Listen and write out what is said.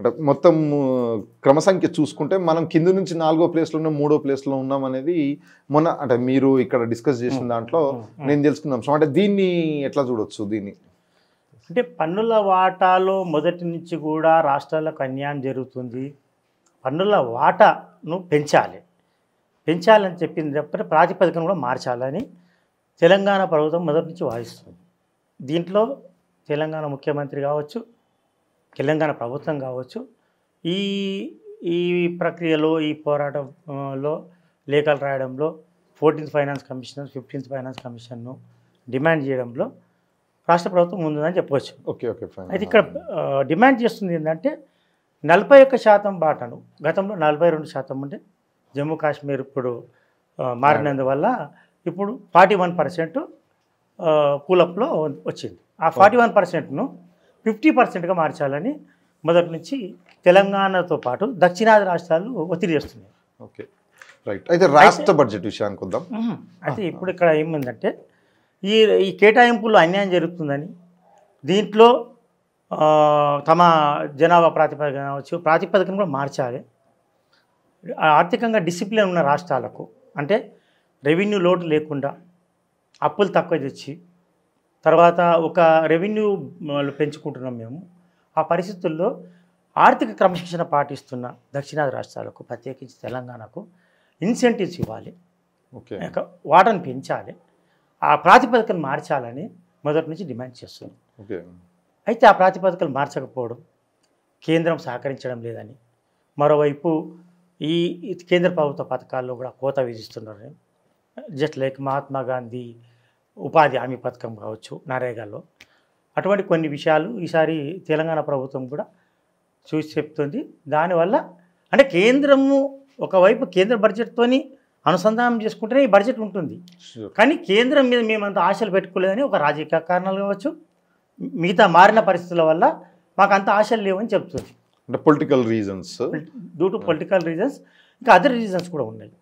అంటే మొత్తం క్రమ సంఖ్య చూసుకుంటే మనం కింద నుంచి నాలుగో ప్లేస్లో ఉన్నాం మూడో ప్లేస్లో ఉన్నాం అనేది మొన్న అంటే మీరు ఇక్కడ డిస్కస్ చేసిన దాంట్లో నేను తెలుసుకుందాం సో అంటే దీన్ని ఎట్లా చూడొచ్చు దీన్ని అంటే పన్నుల వాటాలో మొదటి నుంచి కూడా రాష్ట్రాలకు అన్యాయం జరుగుతుంది పన్నుల వాటాను పెంచాలి పెంచాలని చెప్పింది తప్ప ప్రాతిపదికను కూడా మార్చాలని తెలంగాణ ప్రభుత్వం మొదటి నుంచి వాదిస్తుంది దీంట్లో తెలంగాణ ముఖ్యమంత్రి కావచ్చు తెలంగాణ ప్రభుత్వం కావచ్చు ఈ ఈ ప్రక్రియలో ఈ పోరాటంలో లేఖలు రాయడంలో fourteenth finance commission fifteenth finance కమిషన్ను డిమాండ్ చేయడంలో రాష్ట్ర ప్రభుత్వం ముందుందని చెప్పవచ్చు ఓకే ఓకే ఫైన్ అయితే ఇక్కడ ఆ, డిమాండ్ చేస్తుంది ఏంటంటే నలభై ఒక్క శాతం బాటను గతంలో నలభై రెండు శాతం ఉండే జమ్మూ కాశ్మీర్ ఇప్పుడు ఆ, మారినందువల్ల ఇప్పుడు ఫార్టీ వన్ పర్సెంట్ కూలప్లో వచ్చింది ఆ ఫార్టీ వన్ పర్సెంట్ను ఫిఫ్టీ పర్సెంట్గా మార్చాలని మొదటి నుంచి తెలంగాణతో పాటు దక్షిణాది రాష్ట్రాలు ఒత్తిడి చేస్తున్నాయి ఓకే రైట్ అయితే రాష్ట్ర బడ్జెట్ విషయానికి వద్దాం మ్మ్. అయితే ఇప్పుడు ఇక్కడ ఏమైందంటే ఈ ఈ కేటాయింపుల్లో అన్యాయం జరుగుతుందని దీంట్లో ఆ, తమ జనాభా ప్రాతిపదికన కావచ్చు ప్రాతిపదికను కూడా మార్చాలి ఆ ఆర్థికంగా డిసిప్లిన్ ఉన్న రాష్ట్రాలకు అంటే రెవెన్యూ లోటు లేకుండా అప్పులు తక్కువ తెచ్చి తర్వాత ఒక రెవెన్యూ పెంచుకుంటున్నాం మేము ఆ పరిస్థితుల్లో ఆర్థిక క్రమశిక్షణ పాటిస్తున్న దక్షిణాది రాష్ట్రాలకు ప్రత్యేకించి తెలంగాణకు ఇన్సెంటివ్స్ ఇవ్వాలి ఓకే ఇక వాటను పెంచాలి ఆ ప్రాతిపదికను మార్చాలని మొదటి నుంచి డిమాండ్ చేస్తుంది ఓకే అయితే ఆ ప్రాతిపదికలు మార్చకపోవడం కేంద్రం సహకరించడం లేదని మరోవైపు ఈ ఈ కేంద్ర ప్రభుత్వ పథకాల్లో కూడా కోత విధిస్తున్నారు జస్ట్ లైక్ మహాత్మా గాంధీ ఉపాధి హామీ పథకం కావచ్చు నరేగాలో అటువంటి కొన్ని విషయాలు ఈసారి తెలంగాణ ప్రభుత్వం కూడా చూసి చెప్తుంది దానివల్ల అంటే కేంద్రము ఒకవైపు కేంద్ర బడ్జెట్తోని అనుసంధానం చేసుకుంటేనే ఈ బడ్జెట్ ఉంటుంది Sure. కానీ కేంద్రం మీద మేమంత ఆశలు పెట్టుకోలేదని ఒక రాజకీయ కారణాలు కావచ్చు మిగతా మారిన పరిస్థితుల వల్ల మాకు అంత ఆశలు లేవని చెప్తుంది అంటే political reasons due to political reasons ఇంకా అదర్ రీజన్స్ కూడా ఉన్నాయి